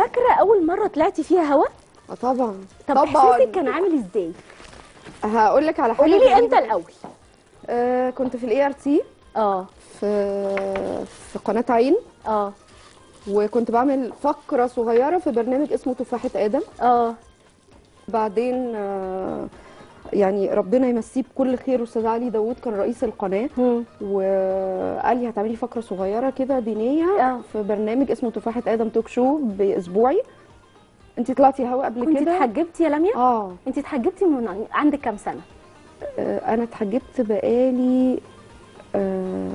فاكره اول مره طلعتي فيها هوا آه طبعا طب طبعا احساسك كان عامل ازاي هقول لك على حاجه قولي لي غريبة. امتى الاول آه كنت في الاي ار تي اه في في قناه عين اه وكنت بعمل فقره صغيره في برنامج اسمه تفاحه ادم اه بعدين آه، يعني ربنا يمسيه بكل خير استاذ علي داوود كان رئيس القناه مم. وقال لي هتعملي فقره صغيره كده دينيه آه. في برنامج اسمه تفاحه ادم توك شو باسبوعي انت طلعتي هوا قبل كنت كده اتحجبتي يا لميا اه انت اتحجبتي من عندك كام سنه آه، انا اتحجبت بقالي آه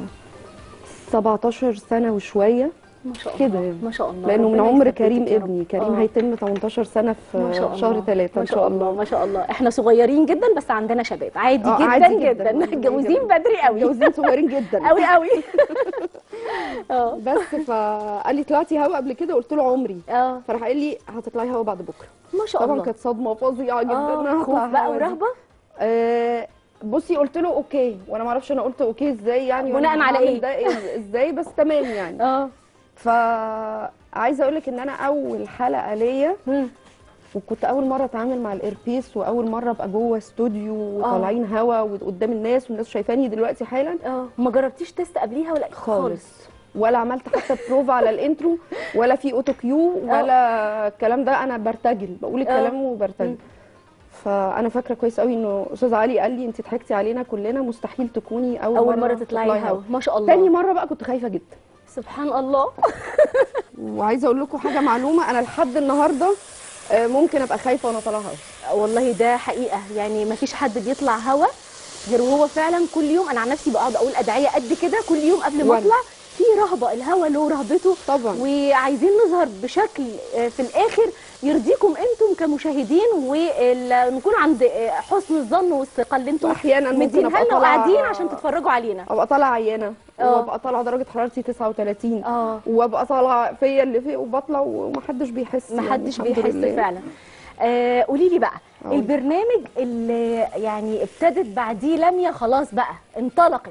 17 سنه وشويه ما شاء كده الله يعني. ما شاء الله لانه من ربنا عمر يثبتك كريم يا رب. ابني كريم آه. هيتم 18 سنه في ما شاء الله شهر 3 ما ان شاء الله ما شاء الله احنا صغيرين جدا بس عندنا شباب عادي آه، جدا عادي جدا, جداً. متجوزين بدري قوي متجوزين صغيرين جدا قوي قوي اه بس فقال لي طلعتي هوا قبل كده قلت له عمري اه فراح قال لي هتطلعي هوا بعد بكره ما شاء طبعا الله كانت صدمه فظيعه جدا إن اه انا خوف هطلع بقى هوا دي. ورهبه آه بصي قلت له اوكي وانا ما اعرفش انا قلت اوكي ازاي يعني وأنا بناء على هعمل إيه؟ ده إز- ازاي بس تمام يعني اه فعايزه اقول لك ان انا اول حلقه ليا مم. وكنت اول مره اتعامل مع الايربيس واول مره ابقى جوه استوديو وطالعين هوا وقدام الناس والناس شايفاني دلوقتي حالا اه ما جربتيش تست قبليها ولا خالص ولا عملت حتى بروفا على الانترو ولا في اوتو كيو ولا الكلام ده انا برتجل بقول الكلام وبرتجل مم. فانا فاكره كويس قوي انه استاذ علي قال لي انت ضحكتي علينا كلنا مستحيل تكوني اول, اول مره تطلعي هوا ما شاء الله تاني مره بقى كنت خايفه جدا سبحان الله وعايزه اقول لكم حاجه معلومه انا لحد النهارده آه، ممكن ابقى خايفه وانا طالعه هوا والله ده حقيقه يعني ما فيش حد بيطلع هوا غير وهو فعلا كل يوم انا عن نفسي بقعد اقول ادعيه قد كده كل يوم قبل ما وأنا. اطلع في رهبه الهوا له رهبته طبعا وعايزين نظهر بشكل آه، في الاخر يرضيكم انتم كمشاهدين ونكون عند آه، حسن الظن والثقه اللي انتم واحيانا ممكن مدينها ابقى لنا طالعه وقاعدين عشان تتفرجوا علينا ابقى طالعه عيانه اه. وابقى طالعه درجه حرارتي 39 اه وابقى طالعه فيا اللي فيه وبطلع ومحدش بيحس يعني محدش الحمد بيحس لله. فعلا آه قولي لي بقى اه. البرنامج اللي يعني ابتدت بعديه لميا خلاص بقى انطلقت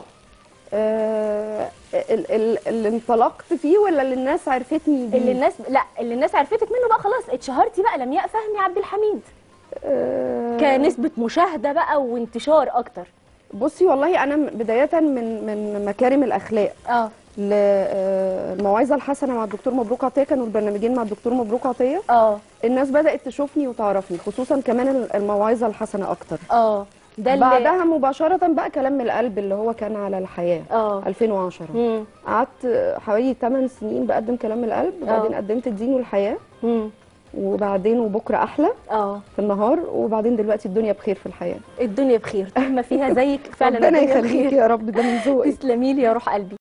آه ال- ال- اللي انطلقت فيه ولا اللي الناس عرفتني بيه اللي الناس لا اللي الناس عرفتك منه بقى خلاص اتشهرتي بقى لمياء فهمي عبد الحميد آه كنسبه مشاهده بقى وانتشار اكتر بصي والله انا م- بدايه من من مكارم الاخلاق اه للموعظه الحسنه مع الدكتور مبروك عطيه كانوا البرنامجين مع الدكتور مبروك عطيه اه الناس بدات تشوفني وتعرفني خصوصا كمان ال- الموعظه الحسنه اكتر اه ده اللي بعدها مباشره بقى كلام من القلب اللي هو كان على الحياه اه 2010 مم. قعدت حوالي 8 سنين بقدم كلام من القلب وبعدين اه. قدمت الدين والحياه مم. وبعدين وبكره احلى اه في النهار وبعدين دلوقتي الدنيا بخير في الحياه الدنيا بخير طول ما فيها زيك فعلا ربنا الدنيا يخليكي بخير يا رب ده من ذوقك تسلمي لي يا روح قلبي